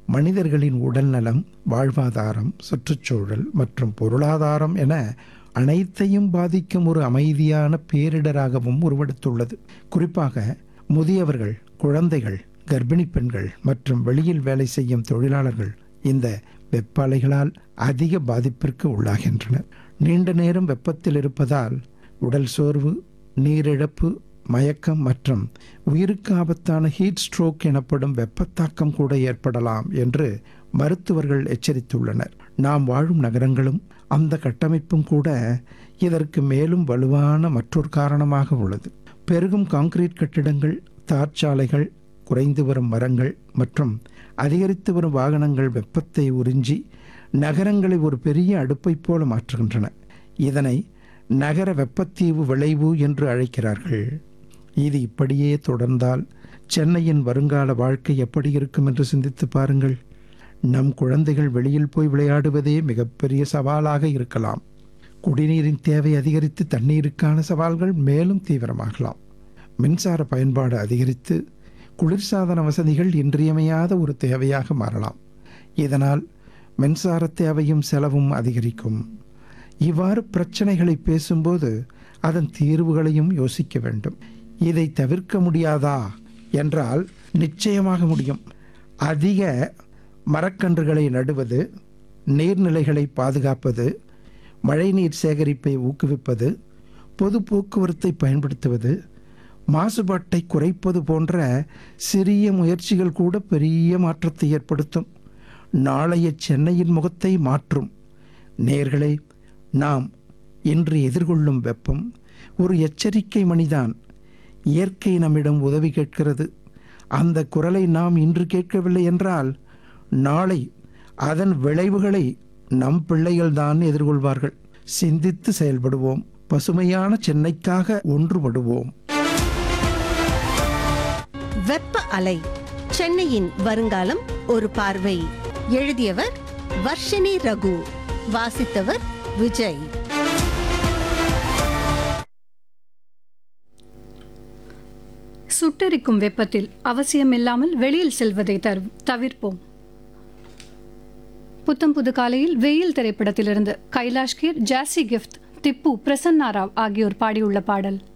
மனிதர்களின் உடல்நலம் வாழ்வாதாரம் சுற்றுச்சூழல் மற்றும் பொருளாதாரம் என அனைத்தையும் பாதிக்கும் ஒரு அமைதியான பேரிடராகவும் உருவெடுத்துள்ளது குறிப்பாக முதியவர்கள் குழந்தைகள் கர்ப்பிணி பெண்கள் மற்றும் வெளியில் வேலை செய்யும் தொழிலாளர்கள் இந்த வெப்ப அலைகளால் அதிக பாதிப்பிற்கு உள்ளாகின்றனர் நீண்ட நேரம் வெப்பத்தில் இருப்பதால் உடல் சோர்வு நீரிழப்பு மயக்கம் மற்றும் உயிருக்கு ஆபத்தான ஹீட் ஸ்ட்ரோக் எனப்படும் வெப்பத்தாக்கம் கூட ஏற்படலாம் என்று மருத்துவர்கள் எச்சரித்துள்ளனர் நாம் வாழும் நகரங்களும் அந்த கட்டமைப்பும் கூட இதற்கு மேலும் வலுவான மற்றொரு காரணமாக உள்ளது பெருகும் கான்கிரீட் கட்டிடங்கள் தார்ச்சாலைகள் குறைந்து வரும் மரங்கள் மற்றும் அதிகரித்து வரும் வாகனங்கள் வெப்பத்தை உறிஞ்சி நகரங்களை ஒரு பெரிய அடுப்பைப் போல மாற்றுகின்றன இதனை நகர வெப்பத்தீவு விளைவு என்று அழைக்கிறார்கள் இது இப்படியே தொடர்ந்தால் சென்னையின் வருங்கால வாழ்க்கை எப்படி இருக்கும் என்று சிந்தித்து பாருங்கள் நம் குழந்தைகள் வெளியில் போய் விளையாடுவதே மிகப்பெரிய சவாலாக இருக்கலாம் குடிநீரின் தேவை அதிகரித்து தண்ணீருக்கான சவால்கள் மேலும் தீவிரமாகலாம் மின்சார பயன்பாடு அதிகரித்து குளிர்சாதன வசதிகள் இன்றியமையாத ஒரு தேவையாக மாறலாம் இதனால் மின்சார தேவையும் செலவும் அதிகரிக்கும் இவ்வாறு பிரச்சனைகளை பேசும்போது அதன் தீர்வுகளையும் யோசிக்க வேண்டும் இதை தவிர்க்க முடியாதா என்றால் நிச்சயமாக முடியும் அதிக மரக்கன்றுகளை நடுவது நீர்நிலைகளை பாதுகாப்பது மழைநீர் சேகரிப்பை ஊக்குவிப்பது பொது போக்குவரத்தை பயன்படுத்துவது மாசுபாட்டை குறைப்பது போன்ற சிறிய முயற்சிகள் கூட பெரிய மாற்றத்தை ஏற்படுத்தும் நாளைய சென்னையின் முகத்தை மாற்றும் நேர்களே நாம் இன்று எதிர்கொள்ளும் வெப்பம் ஒரு எச்சரிக்கை மணிதான் இயற்கை நம்மிடம் உதவி கேட்கிறது அந்த குரலை நாம் இன்று கேட்கவில்லை என்றால் நாளை அதன் விளைவுகளை நம் பிள்ளைகள்தான் எதிர்கொள்வார்கள் சிந்தித்து செயல்படுவோம் பசுமையான சென்னைக்காக ஒன்றுபடுவோம் வெப்ப அலை சென்னையின் வருங்காலம் ஒரு பார்வை எழுதியவர் வர்ஷினி ரகு வாசித்தவர் விஜய் சுட்டெரிக்கும் வெப்பத்தில் அவசியமில்லாமல் வெளியில் செல்வதை தரு- தவிர்ப்போம் புத்தம் புது காலையில் வெயில் திரைப்படத்திலிருந்து கைலாஷ் கீர் ஜாசி கிஃப்ட் திப்பு பிரசன்னா ராவ் ஆகியோர் பாடியுள்ள பாடல்